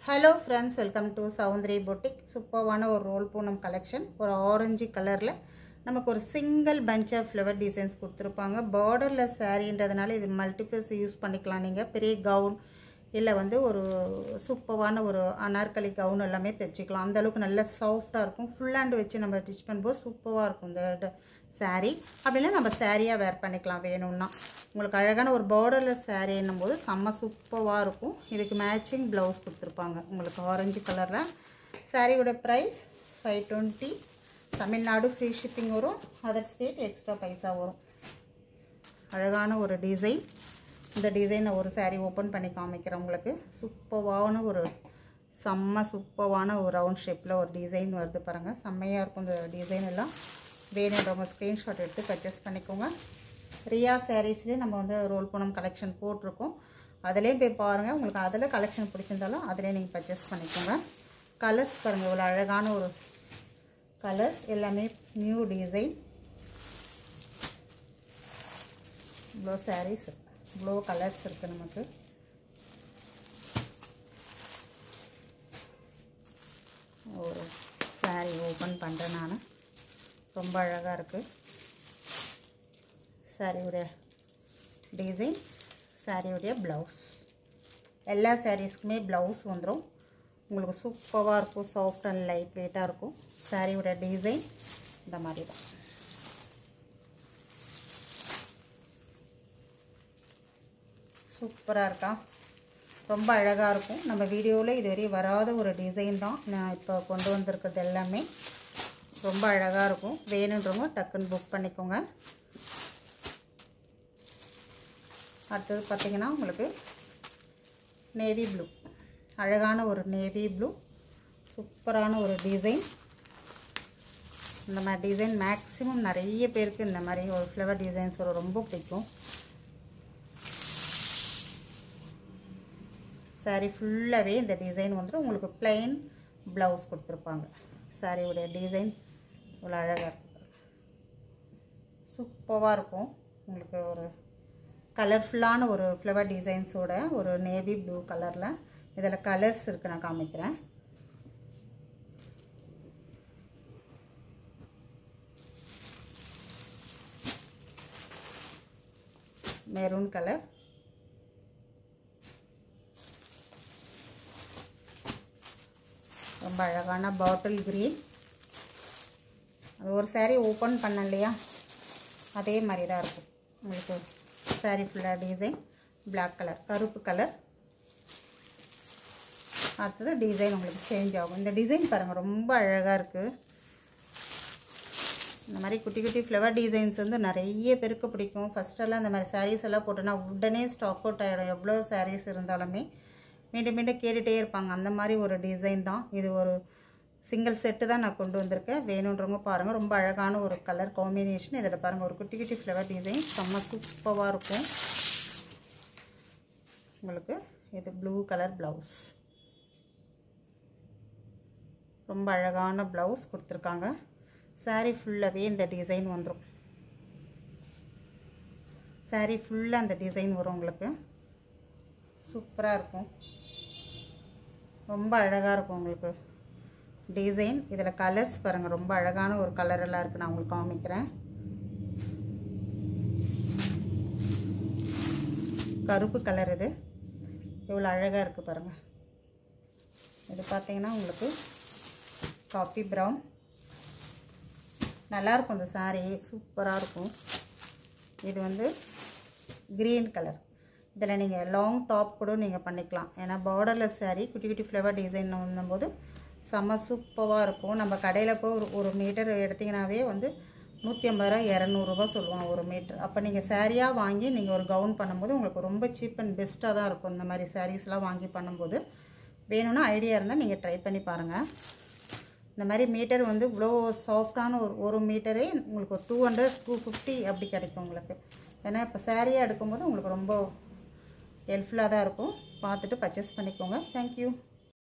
hello friends welcome to Soundari boutique சூப்பர்வான ஒரு roll Poonam collection ஒரு ஆரஞ்சு கலரில் நமக்கு ஒரு single punch of flower designs கொடுத்துருப்பாங்க பார்டரில் சாரீன்றதுனால இது மல்டிபிள்ஸ் யூஸ் பண்ணிக்கலாம் நீங்கள் பெரிய கவுன் இல்லை வந்து ஒரு சூப்பரான ஒரு அனார்கலி கவுன் எல்லாமே தைச்சிக்கலாம் அந்த அளவுக்கு நல்ல சாஃப்டாக இருக்கும் ஃபுல் ஹேண்ட் வச்சு நம்ம ஸ்டிச் பண்ணும்போது சூப்பராக இருக்கும் இந்த சாரீ அப்படின்னா நம்ம சாரியாக வேர் பண்ணிக்கலாம் வேணும்னா உங்களுக்கு அழகான ஒரு பார்டரில் சாரீ என்னும்போது செம்ம சூப்பராக இருக்கும் இதுக்கு மேட்சிங் ப்ளவுஸ் கொடுத்துருப்பாங்க உங்களுக்கு ஆரஞ்சு கலரில் சாரியோட price five twenty Tamilnadu free shipping வரும் அதர் ஸ்டேட் எக்ஸ்ட்ரா பைசா வரும் அழகான ஒரு டிசைன் இந்த டிசைனை ஒரு சாரீ ஓப்பன் பண்ணி காமிக்கிறேன் உங்களுக்கு சூப்பரான ஒரு செம்ம சூப்பரான ஒரு ரவுண்ட் ஷேப்பில் ஒரு டிசைன் வருது பாருங்கள் செம்மையாக இருக்கும் இந்த டிசைன் எல்லாம் வேணுன்றவங்க ஸ்க்ரீன்ஷாட் எடுத்து பர்ச்சேஸ் பண்ணிக்கோங்க ரியா சாரீஸ்லேயே நம்ம வந்து ரோல் பூனம் கலெக்ஷன் போட்டிருக்கோம் அதுலேயும் போய் பாருங்கள் உங்களுக்கு அதில் கலெக்ஷன் பிடிச்சிருந்தாலும் அதிலே நீங்கள் பர்ச்சேஸ் பண்ணிக்கோங்க கலர்ஸ் பாருங்கள் இவ்வளோ அழகான ஒரு கலர்ஸ் எல்லாமே நியூ டிசைன் இவ்வளோ சாரீஸ் இவ்வளோ கலர்ஸ் இருக்குது நமக்கு ஒரு சாரீ ஓப்பன் பண்ணுறேன் நான் ரொம்ப அழகாக இருக்குது சாரியுடைய டிசைன் சாரியுடைய ப்ளவுஸ் எல்லா சாரீஸ்க்குமே ப்ளவுஸ் வந்துடும் உங்களுக்கு சூப்பராக இருக்கும் சாஃப்ட் அண்ட் லைட் வெயிட்டாக இருக்கும் சாரியோட டிசைன் இந்த மாதிரி தான் சூப்பராக இருக்கா ரொம்ப அழகாக இருக்கும் நம்ம வீடியோவில் இதுவரை வராத ஒரு டிசைன் தான் நான் இப்போ கொண்டு வந்திருக்கிறது எல்லாமே ரொம்ப அழகாக இருக்கும் வேணுன்றவங்க டக்குன்னு புக் பண்ணிக்கோங்க அடுத்தது பார்த்திங்கன்னா உங்களுக்கு நேவி ப்ளூ அழகான ஒரு நேவி ப்ளூ சூப்பரான ஒரு டிசைன் இந்த மாதிரி டிசைன் மேக்ஸிமம் நிறைய பேருக்கு இந்த மாதிரி ஒரு ஃப்ளவர் டிசைன்ஸ் ஒரு ரொம்ப பிடிக்கும் சாரீ ஃபுல்லாகவே இந்த டிசைன் வந்துடும் உங்களுக்கு பிளெயின் ப்ளவுஸ் கொடுத்துருப்பாங்க சாரியோடைய டிசைன் இவ்வளோ அழகாக இருக்கும் சூப்பராக இருக்கும் உங்களுக்கு ஒரு கலர்ஃபுல்லான ஒரு ஃப்ளவர் டிசைன்ஸோட ஒரு நேவி ப்ளூ கலரில் இதில் கலர்ஸ் இருக்குது நான் காமிக்கிறேன் மெரூன் கலர் ரொம்ப அழகான பாட்டில் க்ரீன் அது ஒரு சாரீ ஓப்பன் பண்ண இல்லையா அதே மாதிரி தான் இருக்கும் உங்களுக்கு சாரீ ஃபுல்லாக டிசைன் பிளாக் கலர் கருப்பு கலர் அடுத்தது டிசைன் உங்களுக்கு சேஞ்ச் ஆகும் இந்த டிசைன் பாருங்கள் ரொம்ப அழகாக இருக்குது இந்த மாதிரி குட்டி குட்டி ஃப்ளவர் டிசைன்ஸ் வந்து நிறைய பேருக்கு பிடிக்கும் ஃபஸ்ட்டெல்லாம் இந்த மாதிரி சாரீஸ் எல்லாம் போட்டோன்னா உடனே ஸ்டாக் அவுட் ஆகிடும் எவ்வளோ சாரீஸ் இருந்தாலுமே மீண்டும் மீண்டும் கேட்டுகிட்டே இருப்பாங்க அந்த மாதிரி ஒரு டிசைன் தான் இது ஒரு சிங்கிள் செட்டு தான் நான் கொண்டு வந்திருக்கேன் வேணுன்றவங்க பாருங்கள் ரொம்ப அழகான ஒரு கலர் காம்பினேஷன் இதில் பாருங்கள் ஒரு குட்டி குட்டி ஃப்ளவர் டிசைன் செம்ம சூப்பராக இருக்கும் உங்களுக்கு இது ப்ளூ கலர் ப்ளவுஸ் ரொம்ப அழகான ப்ளவுஸ் கொடுத்துருக்காங்க சாரீ ஃபுல்லாகவே இந்த டிசைன் வந்துடும் சாரீ ஃபுல்லாக அந்த டிசைன் வரும் உங்களுக்கு சூப்பராக இருக்கும் ரொம்ப அழகாக இருக்கும் உங்களுக்கு டிசைன் இதில் கலர்ஸ் பாருங்கள் ரொம்ப அழகான ஒரு கலர் எல்லாம் இருக்குது நான் உங்களுக்கு காமிக்கிறேன் கருப்பு கலர் இது எவ்வளோ அழகாக இருக்குது பாருங்கள் இது பார்த்தீங்கன்னா உங்களுக்கு காஃபி ப்ரௌன் நல்லாயிருக்கும் இந்த சாரீ சூப்பராக இருக்கும் இது வந்து க்ரீன் கலர் இதில் நீங்கள் லாங் டாப் கூட நீங்கள் பண்ணிக்கலாம் ஏன்னா பார்டர்லெஸ் சாரீ குட்டி குட்டி ஃப்ளவர் டிசைன் வந்தபோது செம்ம சூப்பராக இருக்கும் நம்ம கடையில் போய் ஒரு ஒரு மீட்டர் எடுத்திங்கனாவே வந்து நூற்றி ஐம்பது ரூபா இரநூறுபா சொல்லுவாங்க ஒரு மீட்டர் அப்போ நீங்கள் சாரியாக வாங்கி நீங்கள் ஒரு கவுன் பண்ணும்போது உங்களுக்கு ரொம்ப சீப் அண்ட் பெஸ்ட்டாக தான் இருக்கும் இந்த மாதிரி சாரீஸ்லாம் வாங்கி பண்ணும்போது வேணும்னா ஐடியா இருந்தால் நீங்கள் ட்ரை பண்ணி பாருங்கள் இந்த மாதிரி மீட்டர் வந்து இவ்வளோ சாஃப்டான ஒரு ஒரு மீட்டரே உங்களுக்கு ஒரு டூ ஹண்ட்ரட் டூ ஃபிஃப்டி அப்படி கிடைக்கும் உங்களுக்கு ஏன்னா இப்போ சாரியாக எடுக்கும்போது உங்களுக்கு ரொம்ப ஹெல்ப்ஃபுல்லாக தான் இருக்கும் பார்த்துட்டு பர்ச்சேஸ் பண்ணிக்கோங்க தேங்க்யூ